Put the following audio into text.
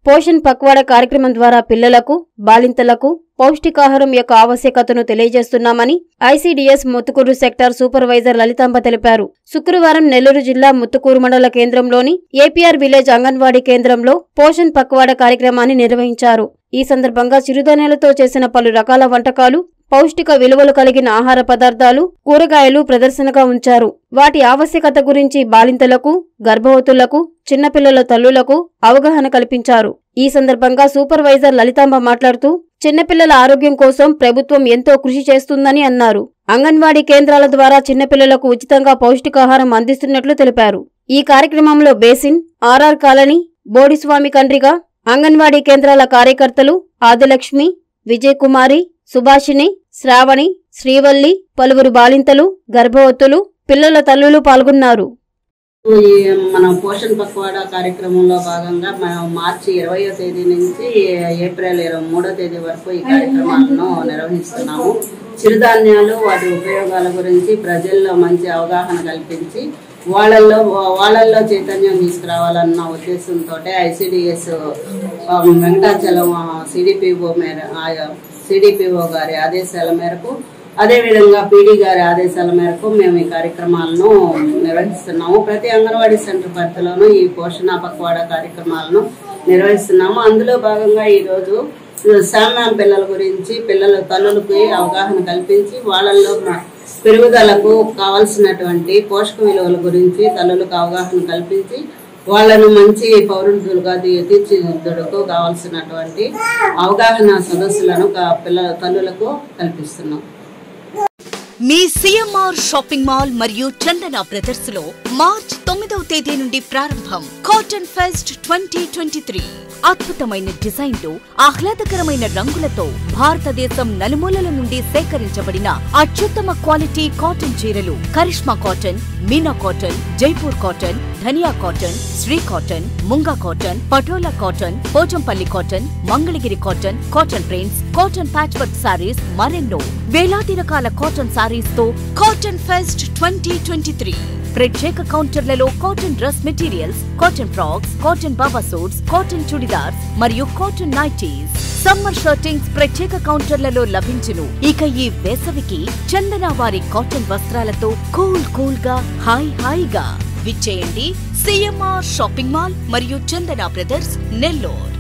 పోషణ్ పక్వాడ కార్యక్రమం ద్వారా పిల్లలకు బాలింతలకు పౌష్టికాహారం యొక్క ఆవశ్యకతను తెలియజేస్తున్నామని ICDS Muthukur sector supervisor Lalithamba తెలిపారు శుక్రవారం నెల్లూరు జిల్లా ముత్తుకూరు మండల కేంద్రంలోని ఏపీఆర్ విలేజ్ అంగన్వాడీ కేంద్రంలో పోషణ్ పక్వాడ కార్యక్రమాన్ని నిర్వహించారు ఈ సందర్భంగా చిరుధాన్యాలతో చేసిన పలు రకాల వంటకాలు పౌష్టిక విలువలు కలిగిన ఆహార పదార్థాలు కూరగాయలు ప్రదర్శనగా ఉంచారు వాటి ఆవశ్యకత గురించి బాలింతలకు గర్భవతులకు చిన్నపిల్లల తల్లులకు అవగాహన కల్పించారు ఈ సందర్భంగా సూపర్వైజర్ లలితాంబ మాట్లాడుతూ చిన్నపిల్లల ఆరోగ్యం కోసం ప్రభుత్వం ఎంతో కృషి చేస్తుందని అన్నారు అంగన్వాడీ కేంద్రాల ద్వారా చిన్నపిల్లలకు ఉచితంగా పౌష్టికాహారం అందిస్తున్నట్లు తెలిపారు ఈ కార్యక్రమంలో basin RR colony Bodiswami Kandriga anganwadi కేంద్రాల కార్యకర్తలు ఆదిలక్ష్మి విజయకుమారి సుభాషిణి శ్రావణి శ్రీవల్లి పలువురు బాలింతలు గర్భవతులు పిల్లల తల్లులు పాల్గొన్నారు ఈ మన పోషణ్ పక్వాడా కార్యక్రమంలో భాగంగా మనం మార్చి ఇరవయో తేదీ నుంచి ఏప్రిల్ ఇరవై మూడో తేదీ వరకు ఈ కార్యక్రమాలను నిర్వహిస్తున్నాము చిరుధాన్యాలు వాటి ఉపయోగాల గురించి ప్రజల్లో మంచి అవగాహన కల్పించి వాళ్ళల్లో వాళ్ళల్లో చైతన్యం తీసుకురావాలన్న ఉద్దేశంతో ఐసిడిఎస్ వెంకటాచలం సిడిపిఓ మేర సిడిపిఓ గారి ఆదేశాల మేరకు అదేవిధంగా పీడీ గారి ఆదేశాల మేరకు మేము ఈ కార్యక్రమాలను నిర్వహిస్తున్నాము ప్రతి అంగన్వాడీ సెంటర్ పరిధిలోనూ ఈ పోషణ పక్వాడ కార్యక్రమాలను నిర్వహిస్తున్నాము అందులో భాగంగా ఈరోజు సామ్యాం పిల్లల గురించి పిల్లల తల్లులకి అవగాహన కల్పించి వాళ్ళల్లో పెరుగుదలకు కావలసినటువంటి పోషక విలువల గురించి తల్లులకు అవగాహన కల్పించి వాళ్ళను మంచి పౌరులుగా తీర్చిదిద్దుటకు కావాల్సినటువంటి అవగాహన సదస్సులను క- పిల్లల తల్లులకు కల్పిస్తున్నాం మీ సిఎంఆర్ షాపింగ్ మాల్ మరియు చందన బ్రదర్స్ లో మార్చ్ తొమ్మిదవ తేదీ నుండి ప్రారంభం cotton fest twenty twenty three అద్భుతమైన డిజైన్లు ఆహ్లాదకరమైన రంగులతో భారతదేశం నలుమూలల నుండి సేకరించబడిన అత్యుత్తమ క్వాలిటీ కాటన్ చీరలు Karishma cotton Meena cotton Jaipur cotton Dhaniya cotton Shri cotton Munga cotton Patola cotton Pochampalli cotton Mangalagiri cotton cotton prints cotton patch work sarees మరెన్నో వేలాది రకాల కాటన్ సారీస్ తో cotton fest twenty twenty three ప్రత్యేక కౌంటర్లలో cotton dress materials cotton frocks cotton baba suits cotton chudidars మరియు cotton nighties summer shirtings ప్రత్యేక కౌంటర్లలో లభించును ఇక ఈ వేసవికి చందన వారి కాటన్ వస్త్రాలతో కూల్ కూల్ గా హాయ్ హాయిగా విచ్చేయండి సిఎంఆర్ షాపింగ్ మాల్ మరియు చందన బ్రదర్స్ నెల్లూరు